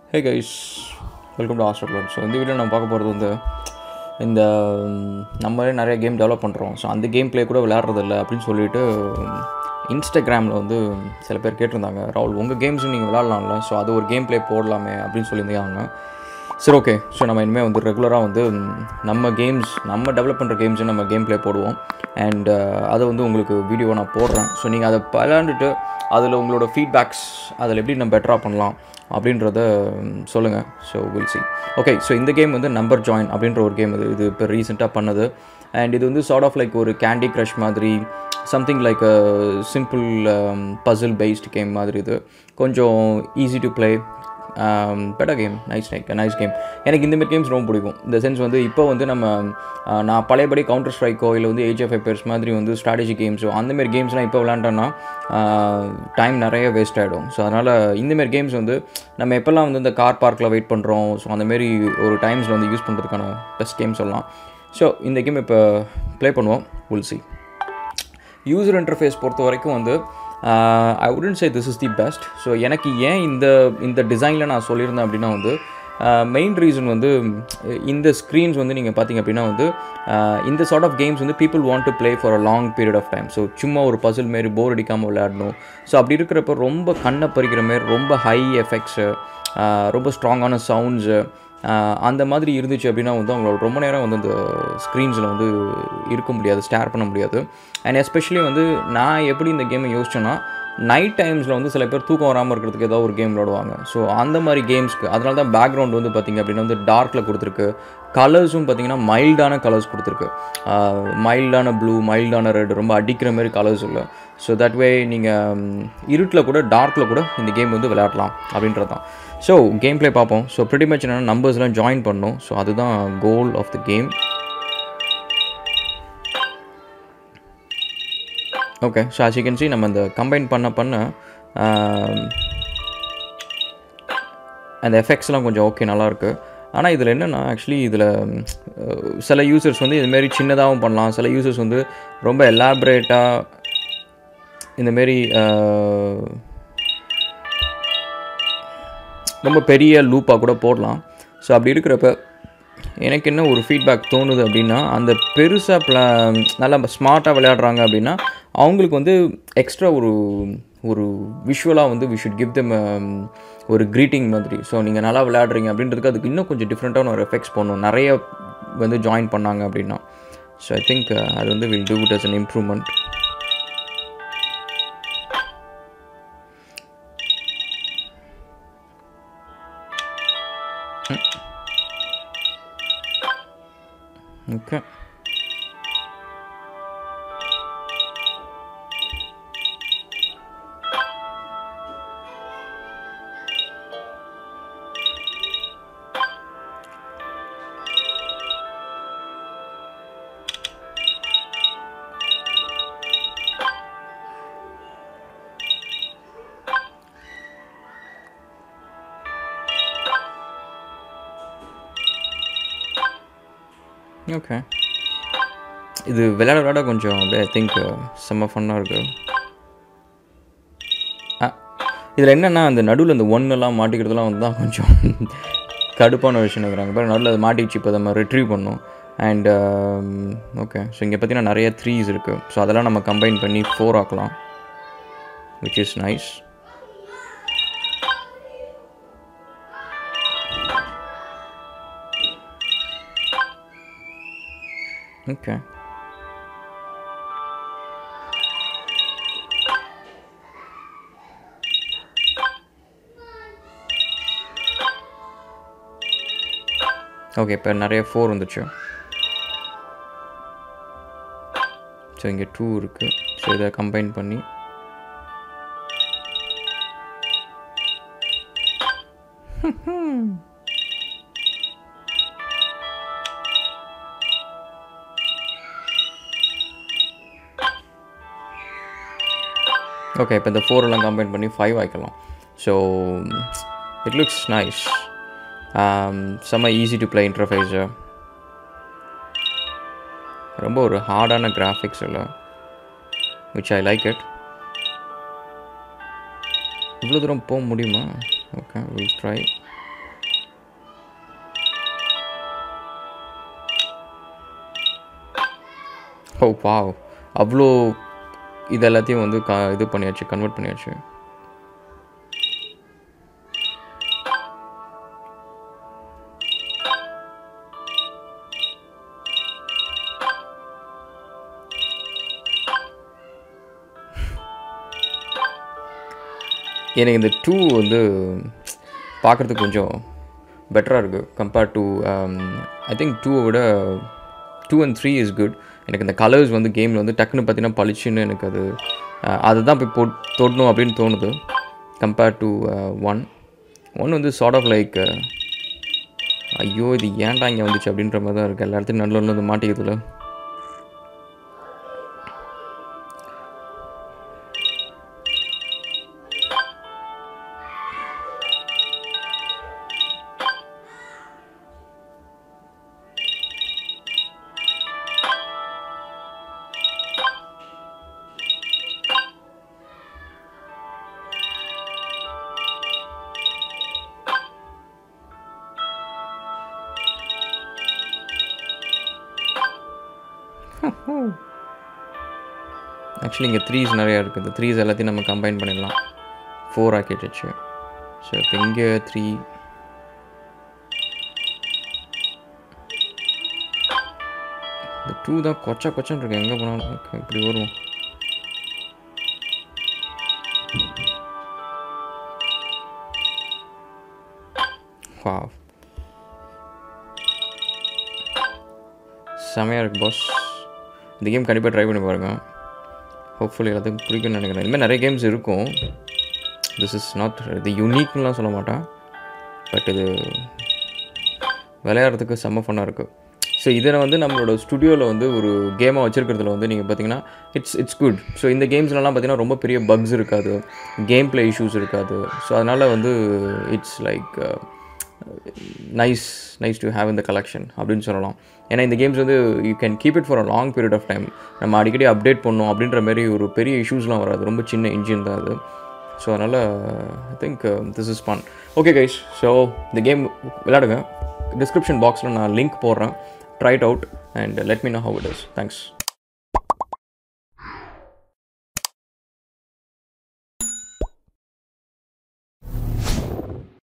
hey guys welcome to Astro so இந்த video நம்ம பார்க்க போகிறது வந்து இந்த ம், நம்மளே நிறைய கேம் டெவலப் பண்ணுறோம் ஸோ அந்த கேம் ப்ளே கூட விளையாடுறது இல்லை அப்படின்னு சொல்லிட்டு இன்ஸ்டாகிராமில் வந்து சில பேர் கேட்டிருந்தாங்க ராகுல் உங்கள் கேம்ஸும் நீங்கள் விளாட்லாம்ல ஸோ அது ஒரு கேம் ப்ளே போடலாமே அப்படின்னு சொல்லியிருந்தாங்க சரி ஓகே ஸோ நம்ம இனிமேல் வந்து ரெகுலராக வந்து ம், நம்ம கேம்ஸ் நம்ம டெவலப் பண்ணுற கேம்ஸை நம்ம கேம் ப்ளே போடுவோம் அண்ட் அதை வந்து உங்களுக்கு வீடியோ நான் போடுறேன் ஸோ நீங்கள் அதை விளாண்டுட்டு அதில் உங்களோட ஃபீட்பேக்ஸ் அதில் எப்படி நம்ம பெட்டராக பண்ணலாம் அப்படின்றத சொல்லுங்கள் so we'll see okay so இந்த கேம் வந்து நம்பர் ஜாயின் அப்படின்ற ஒரு கேம் இது இது இப்போ ரீசெண்டாக பண்ணது அண்ட் இது வந்து சார்ட் ஆஃப் லைக் ஒரு கேண்டி க்ரஷ் மாதிரி something like simple puzzle based game மாதிரி இது கொஞ்சம் easy to play better game nice nice nice game எனக்கு இந்த மாதிரி கேம்ஸ் ரொம்ப பிடிக்கும் இந்த சென்ஸ் வந்து இப்போ வந்து நம்ம ஆஹ், நான் பழையபடி கவுண்டர் ஸ்ட்ரைக்கோ இல்லை வந்து ஏஜ் ஆஃப் எப்பர்ஸ் மாதிரி வந்து ஸ்ட்ராட்டஜி கேம்ஸோ அந்தமாரி கேம்ஸ்லாம் இப்போ விளாண்டோன்னா டைம் நிறைய வேஸ்ட் ஆகிடும் ஸோ அதனால் இந்தமாரி கேம்ஸ் வந்து நம்ம எப்போல்லாம் வந்து இந்த கார் பார்க்கில் வெயிட் பண்ணுறோம் ஸோ அந்தமாரி ஒரு டைம்ஸில் வந்து யூஸ் பண்ணுறதுக்கான பெஸ்ட் கேம் சொல்லலாம் ஸோ இந்த கேம் இப்போ ப்ளே பண்ணுவோம் வில் சி யூசர் இன்டர்ஃபேஸ் பொறுத்த வரைக்கும் வந்து ஐ உடன் say this is the best so எனக்கு ஏன் இந்த இந்த டிசைனில் நான் சொல்லியிருந்தேன் அப்படின்னா வந்து மெயின் ரீசன் வந்து அஹ், இந்த ஸ்க்ரீன்ஸ் வந்து நீங்கள் பார்த்தீங்க அப்படின்னா வந்து அஹ், இந்த சார்ட் ஆஃப் கேம்ஸ் வந்து people want to play for a long period of time so சும்மா ஒரு பசில் மாரி போர் அடிக்காமல் விளையாடணும் ஸோ அப்படி இருக்கிறப்ப ரொம்ப கண்ணை பறிக்கிற மாரி ரொம்ப ஹை எஃபெக்ட்ஸு ரொம்ப ஸ்ட்ராங்கான சவுண்ட்ஸு அந்த மாதிரி இருந்துச்சு அப்படின்னா வந்து அவங்களோட ரொம்ப நேரம் வந்து அந்த ஸ்க்ரீன்ஸில் வந்து இருக்க முடியாது ஸ்டேர் பண்ண முடியாது அண்ட் எஸ்பெஷலி வந்து நான் எப்படி இந்த கேமை யோசிச்சேன்னா நைட் டைம்ஸில் வந்து சில பேர் தூக்கம் வராமல் இருக்கிறதுக்கு ஏதாவது ஒரு கேம் விளாடுவாங்க ஸோ அந்த மாதிரி கேம்ஸ்க்கு அதனால தான் பேக்ரவுண்ட் வந்து பார்த்திங்க அப்படின்னா வந்து டார்க்கில் கொடுத்துருக்கு கலர்ஸும் பார்த்தீங்கன்னா மைல்டான கலர்ஸ் கொடுத்துருக்கு மைல்டான ப்ளூ மைல்டான ரெட் ரொம்ப அடிக்கிற மாதிரி கலர்ஸ் இல்லை ஸோ தட் வே நீங்கள் இருட்டில் கூட டார்க்கில் கூட இந்த கேம் வந்து விளையாடலாம் அப்படின்றது தான் ஸோ கேம் ப்ளே பார்ப்போம் ஸோ ப்ரிட்டி மச் என்னென்னா நம்பர்ஸ்லாம் ஜாயின் பண்ணணும் ஸோ அதுதான் goal of the game okay so as you can see நம்ம இந்த கம்பைன் பண்ண பண்ண ஆம், அந்த எஃபெக்ட்ஸ்லாம் கொஞ்சம் ஓகே நல்லாயிருக்கு ஆனால் இதில் என்னென்னா ஆக்சுவலி இதில் சில யூசர்ஸ் வந்து இதுமாரி சின்னதாகவும் பண்ணலாம் சில யூசர்ஸ் வந்து ரொம்ப எலாபரேட்டாக இந்தமாரி ரொம்ப பெரிய லூப்பாக கூட போடலாம் ஸோ அப்படி இருக்கிறப்ப எனக்கு என்ன ஒரு ஃபீட்பேக் தோணுது அப்படின்னா அந்த பெருசாக ப்ளா நல்லா ஸ்மார்ட்டாக விளையாடுறாங்க அப்படின்னா அவங்களுக்கு வந்து எக்ஸ்ட்ரா ஒரு ஒரு விஷுவலாக வந்து வி ஷுட் கிவ் தெம் ஒரு க்ரீட்டிங் மாதிரி ஸோ நீங்கள் நல்லா விளையாடுறீங்க அப்படின்றதுக்கு அதுக்கு இன்னும் கொஞ்சம் டிஃப்ரெண்ட்டான ஒரு எஃபெக்ட்ஸ் பண்ணணும் நிறைய வந்து ஜாயின் பண்ணாங்க அப்படின்னா ஸோ ஐ திங்க் அது வந்து will do it as an improvement okay okay இது விளையாட விளையாட கொஞ்சம் அப்படியே ஐ திங்க் செம்ம ஃபன்னாக இருக்குது இதில் என்னென்னா அந்த நடுவில் அந்த ஒன்னெல்லாம் மாட்டிக்கிறதுலாம் வந்து தான் கொஞ்சம் கடுப்பான விஷயம் நினைக்கிறாங்க பாரு நடுவில் அதை மாட்டிச்சு இப்போ நம்ம ரிட்ரீவ் பண்ணோம் அண்ட் ஓகே ஸோ இங்கே பார்த்தீங்கன்னா நிறைய த்ரீஸ் இருக்குது ஸோ அதெல்லாம் நம்ம கம்பைன் பண்ணி ஃபோர் ஆக்கலாம் which is nice okay okay இப்போ நிறைய ஃபோர் வந்துச்சு ஸோ இங்கே டூ இருக்குது ஸோ இதை கம்பைன் பண்ணி ஓகே இப்போ இந்த ஃபோர் எல்லாம் கம்பைன் பண்ணி ஃபைவ் ஆக்கலாம் ஸோ இட் லுக்ஸ் நைஸ் செம்ம ஈஸி டு ப்ளே இன்டர்ஃபேஸு ரொம்ப ஒரு ஹார்டான கிராஃபிக்ஸ் இல்லை விச் ஐ லைக் இட் இவ்வளோ தூரம் போக முடியுமா ஓகே வில் ட்ரை ஓ பாவ் அவ்வளோ இது எல்லாத்தையும் வந்து க இது பண்ணியாச்சு கன்வெர்ட் பண்ணியாச்சு எனக்கு இந்த டூ வந்து பார்க்குறதுக்கு கொஞ்சம் பெட்டராக இருக்குது கம்பேர்ட் டு ஐ திங்க் டூவை விட two and three is good எனக்கு இந்த கலர்ஸ் வந்து கேமில் வந்து டக்குன்னு பார்த்தீங்கன்னா பளிச்சுன்னு எனக்கு அது அஹ், அதுதான் போய் போட் தொடணும் அப்படின்னு தோணுது கம்பேர்ட் டு ஒன் ஒன் வந்து சார்ட் ஆஃப் லைக் ஐயோ இது ஏன்டா இங்கே வந்துச்சு அப்படின்ற மாதிரி தான் இருக்குது எல்லா இடத்துலையும் நல்ல வந்து மாட்டிக்கிறதுல ஆக்சுவலி இங்கே த்ரீஸ் நிறையா இருக்குது த்ரீஸ் எல்லாத்தையும் நம்ம கம்பைன் பண்ணிடலாம் ஃபோர் ஆக்கிட்டுச்சு ஸோ இப்போ இங்கே த்ரீ இந்த டூ தான் கொச்சா கொச்சன்னு இருக்கு எங்கே போனாலும் ஓகே இப்படி வரும் வா செமையாக இருக்கு பாஸ் இந்த கேம் கண்டிப்பாக ட்ரை பண்ணி பாருங்கள் ஹோப்ஃபுல்லி எல்லாத்துக்கும் பிடிக்கும்னு நினைக்கிறேன் இந்த மாதிரி நிறைய கேம்ஸ் இருக்கும் திஸ் இஸ் நாட் இது யூனிக்னுலாம் சொல்ல மாட்டேன் பட் இது விளையாடுறதுக்கு செம்ம ஃபன்னாக இருக்குது ஸோ இதை வந்து நம்மளோட ஸ்டுடியோவில் வந்து ஒரு கேமாக வச்சுருக்கிறதுல வந்து நீங்கள் பார்த்தீங்கன்னா இட்ஸ் இட்ஸ் குட் ஸோ இந்த கேம்ஸ்லலாம் பார்த்தீங்கன்னா ரொம்ப பெரிய பக்ஸ் இருக்காது கேம் ப்ளே இஷ்யூஸ் இருக்காது ஸோ அதனால் வந்து it's like nice nice to have இந்த கலெக்ஷன் அப்படின்னு சொல்லலாம் ஏன்னா இந்த கேம்ஸ் வந்து you can keep it for a long period of time நம்ம அடிக்கடி அப்டேட் பண்ணோம் அப்படின்ற மாதிரி ஒரு பெரிய இஷ்யூஸ்லாம் வராது ரொம்ப சின்ன இன்ஜின் தான் அது ஸோ அதனால் I think this is fun okay guys so இந்த கேம் விளையாடுங்க டிஸ்கிரிப்ஷன் பாக்ஸில் நான் லிங்க் போடுறேன் try it out and let me know how it is thanks